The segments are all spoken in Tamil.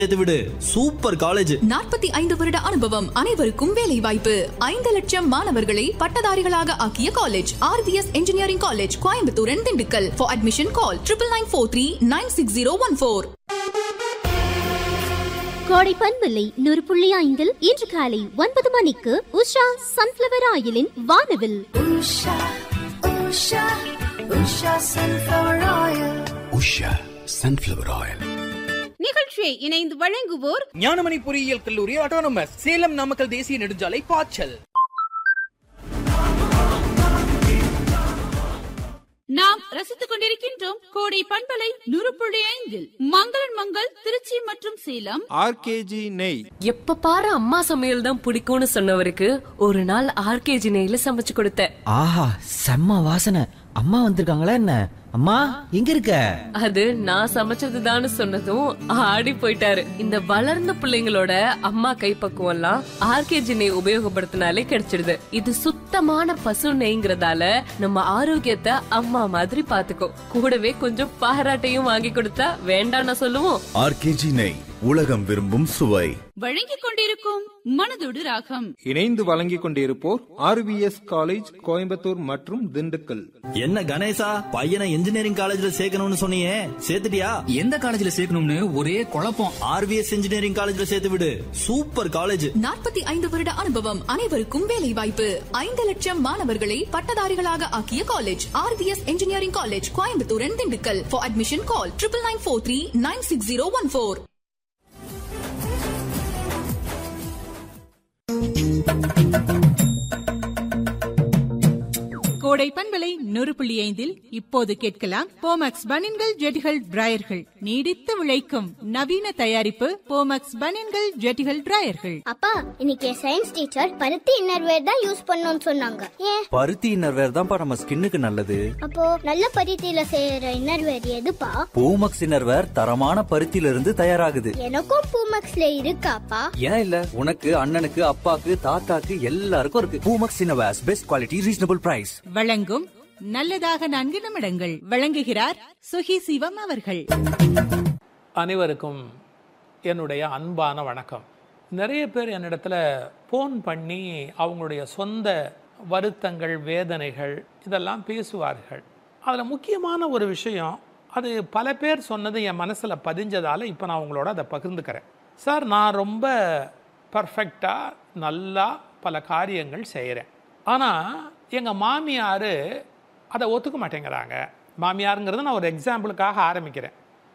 சேர்த்து விடு சூப்பர் காலேஜ் நாற்பத்தி ஐந்து வருட அனுபவம் அனைவருக்கும் வேலை வாய்ப்பு ஐந்து லட்சம் மாணவர்களை பட்டதாரிகளாக ஆக்கிய college RVS engineering college Coimbatore and Dindigul for admission call triple nine four three nine six zero one four கோடை பண்பில்லை நூறு புள்ளி ஐந்தில் இன்று காலை ஒன்பது மணிக்கு உஷா சன்ஃபிளவர் ஆயிலின் வானவில் Usha, Usha, Usha sunflower oil. Usha sunflower oil நிகழ்ச்சியை இணைந்து வழங்குவோர் ஞானமணி பொறியியல் கல்லூரி ஆட்டோனமஸ் சேலம் நாமக்கல் தேசிய நெடுஞ்சாலை பாய்ச்சல் நாம் ரசித்துக் கொண்டிருக்கின்றோம் கோடை பண்பலை நூறு புள்ளி ஐந்தில் மங்களன் மங்கள் திருச்சி மற்றும் சேலம் ஆர்கேஜி நெய் எப்ப பாரு அம்மா சமையல் தான் பிடிக்கும்னு சொன்னவருக்கு ஒரு நாள் ஆர்கேஜி நெய்ல சமைச்சு கொடுத்தேன் ஆஹா செம்ம வாசனை அம்மா வந்திருக்காங்களா என்ன அம்மா எங்க இருக்க அது நான் சமைச்சதுதான்னு சொன்னதும் ஆடி போயிட்டாரு இந்த வளர்ந்த பிள்ளைங்களோட அம்மா கைப்பக்குவம் எல்லாம் ஆர்கேஜி நெய் உபயோகப்படுத்தினாலே கிடைச்சிடுது இது சுத்தமான பசு நெய்ங்கிறதால நம்ம ஆரோக்கியத்தை அம்மா மாதிரி பாத்துக்கோ கூடவே கொஞ்சம் பாராட்டையும் வாங்கி கொடுத்தா வேண்டாம்னு சொல்லுவோம் ஆர்கேஜி நெய் உலகம் விரும்பும் சுவை வழங்கிக் கொண்டிருக்கும் மனதோடு ராகம் இணைந்து வழங்கிக் கொண்டிருப்போர் ஆர்விஎஸ் காலேஜ் கோயம்புத்தூர் மற்றும் திண்டுக்கல் என்ன கணேசா பையனை இன்ஜினியரிங் காலேஜ்ல சேர்க்கணும்னு சொன்னியே சேர்த்துட்டியா எந்த காலேஜ்ல சேர்க்கணும்னு ஒரே குழப்பம் ஆர்விஎஸ் இன்ஜினியரிங் காலேஜ்ல சேர்த்து விடு சூப்பர் காலேஜ் நாற்பத்தி ஐந்து வருட அனுபவம் அனைவருக்கும் வேலை வாய்ப்பு ஐந்து லட்சம் மாணவர்களை பட்டதாரிகளாக ஆக்கிய college RVS engineering college Coimbatore and Dindigul for admission call triple nine four three nine six zero one four கோடை பண்பலை நூறு புள்ளி ஐந்தில் இப்போது கேட்கலாம் போமக்ஸ் பனின்கள் ஜெட்டிகள் டிராயர்கள் நீடித்து விளைக்கும் நவீன தயாரிப்பு போமக்ஸ் பனின்கள் ஜெட்டிகள் டிராயர்கள் அப்பா இன்னைக்கு சயின்ஸ் டீச்சர் பருத்தி இன்னர்வேர் தான் யூஸ் பண்ணணும்னு சொன்னாங்க ஏன் பருத்தி இன்னர்வேர் தான்ப்பா நம்ம ஸ்கின்னுக்கு நல்லது அப்போ நல்ல பருத்தியில செய்யற இன்னர்வேர் எதுப்பா பூமக்ஸ் இன்னர்வேர் தரமான பருத்தியில இருந்து தயாராகுது எனக்கும் பூமக்ஸ்ல இருக்காப்பா ஏன் இல்ல உனக்கு அண்ணனுக்கு அப்பாக்கு தாத்தாக்கு எல்லாருக்கும் இருக்கு பூமக்ஸ் innerwears best quality reasonable price வழங்கும் நல்லதாக நான்கு நிமிடங்கள் வழங்குகிறார் சுகி சிவம் அவர்கள் அனைவருக்கும் என்னுடைய அன்பான வணக்கம் நிறைய பேர் என்னிடத்துல ஃபோன் பண்ணி அவங்களுடைய சொந்த வருத்தங்கள் வேதனைகள் இதெல்லாம் பேசுவார்கள் அதில் முக்கியமான ஒரு விஷயம் அது பல பேர் சொன்னது என் மனசில் பதிஞ்சதால் இப்போ நான் உங்களோட அதை பகிர்ந்துக்கிறேன் சார் நான் ரொம்ப பர்ஃபெக்டாக நல்லா பல காரியங்கள் செய்கிறேன் ஆனால் எங்கள் மாமியார் அதை ஒத்துக்க மாட்டேங்கிறாங்க மாமியாருங்கிறது நான் ஒரு எக்ஸாம்பிளுக்காக ஆரம்பிக்கிறேன்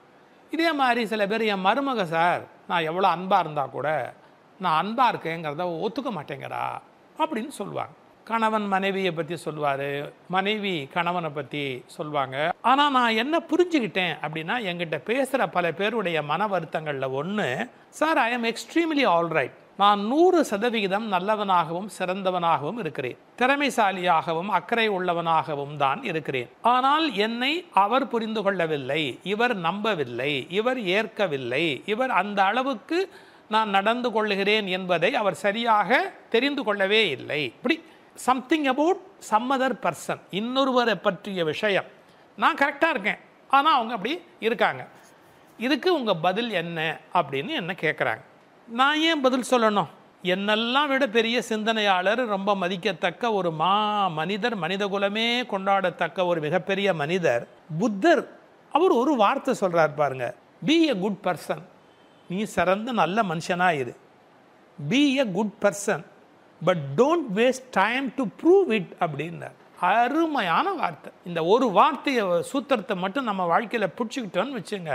இதே மாதிரி சில பேர் என் மருமக சார் நான் எவ்வளோ அன்பாக இருந்தால் கூட நான் அன்பாக இருக்கேங்கிறத ஒத்துக்க மாட்டேங்கிறா அப்படின்னு சொல்லுவாங்க கணவன் மனைவியை பற்றி சொல்லுவார் மனைவி கணவனை பற்றி சொல்லுவாங்க ஆனால் நான் என்ன புரிஞ்சுக்கிட்டேன் அப்படின்னா என்கிட்ட பேசுகிற பல பேருடைய மன வருத்தங்களில் ஒன்று sir I am extremely alright நான் நூறு சதவிகிதம் நல்லவனாகவும் சிறந்தவனாகவும் இருக்கிறேன் திறமைசாலியாகவும் அக்கறை உள்ளவனாகவும் தான் இருக்கிறேன் ஆனால் என்னை அவர் புரிந்து கொள்ளவில்லை இவர் நம்பவில்லை இவர் ஏற்கவில்லை இவர் அந்த அளவுக்கு நான் நடந்து கொள்ளுகிறேன் என்பதை அவர் சரியாக தெரிந்து கொள்ளவே இல்லை இப்படி something about some other person இன்னொருவரை பற்றிய விஷயம் நான் கரெக்டாக இருக்கேன் ஆனால் அவங்க அப்படி இருக்காங்க இதுக்கு உங்கள் பதில் என்ன அப்படின்னு என்ன கேட்குறாங்க நான் ஏன் பதில் சொல்லணும் என்னெல்லாம் விட பெரிய சிந்தனையாளர் ரொம்ப மதிக்கத்தக்க ஒரு மா மனிதர் மனிதகுலமே கொண்டாடத்தக்க ஒரு மிகப்பெரிய மனிதர் புத்தர் அவர் ஒரு வார்த்தை சொல்கிறார் பாருங்க பி எ குட் பர்சன் நீ சிறந்த நல்ல மனுஷனா இரு be a good person but don't waste time to prove it அப்படின்னார் அருமையான வார்த்தை இந்த ஒரு வார்த்தையை சூத்திரத்தை மட்டும் நம்ம வாழ்க்கையில் பிடிச்சிக்கிட்டோன்னு வச்சுங்க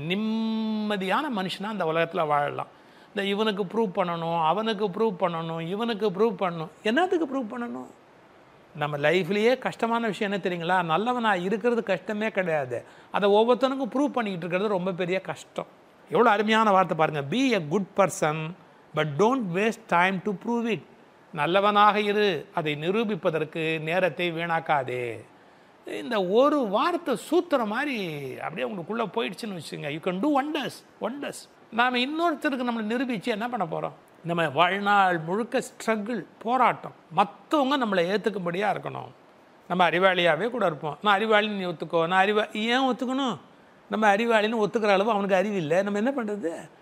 நிம்மதியான மனுஷனாக அந்த உலகத்தில் வாழலாம் இந்த இவனுக்கு ப்ரூவ் பண்ணணும் அவனுக்கு ப்ரூவ் பண்ணணும் இவனுக்கு ப்ரூவ் பண்ணணும் என்னத்துக்கு ப்ரூவ் பண்ணணும் நம்ம லைஃப்லேயே கஷ்டமான விஷயம் என்ன தெரியுங்களா நல்லவனாக இருக்கிறது கஷ்டமே கிடையாது அதை ஒவ்வொருத்தனுக்கும் ப்ரூவ் பண்ணிக்கிட்டு இருக்கிறது ரொம்ப பெரிய கஷ்டம் எவ்வளோ அருமையான வார்த்தை பாருங்கள் be a good person but don't waste time to prove it நல்லவனாக இரு அதை நிரூபிப்பதற்கு நேரத்தை வீணாக்காதே இந்த ஒரு வார்த்தை சூத்திரம் மாதிரி அப்படியே உங்களுக்குள்ளே போயிடுச்சுன்னு வச்சுங்க you can do wonders wonders நாம் இன்னொருத்தருக்கு நம்மளை நிரூபித்து என்ன பண்ண போகிறோம் நம்ம வாழ்நாள் முழுக்க ஸ்ட்ரகிள் போராட்டம் மற்றவங்க நம்மளை ஏற்றுக்கும்படியாக இருக்கணும் நம்ம அறிவாளியாகவே கூட இருப்போம் நான் அறிவாளின்னு நீ ஒத்துக்கோ நான் அறிவா ஏன் ஒத்துக்கணும் நம்ம அறிவாளின்னு ஒத்துக்கிற அளவு அவனுக்கு அறிவு இல்லை நம்ம என்ன பண்ணுறது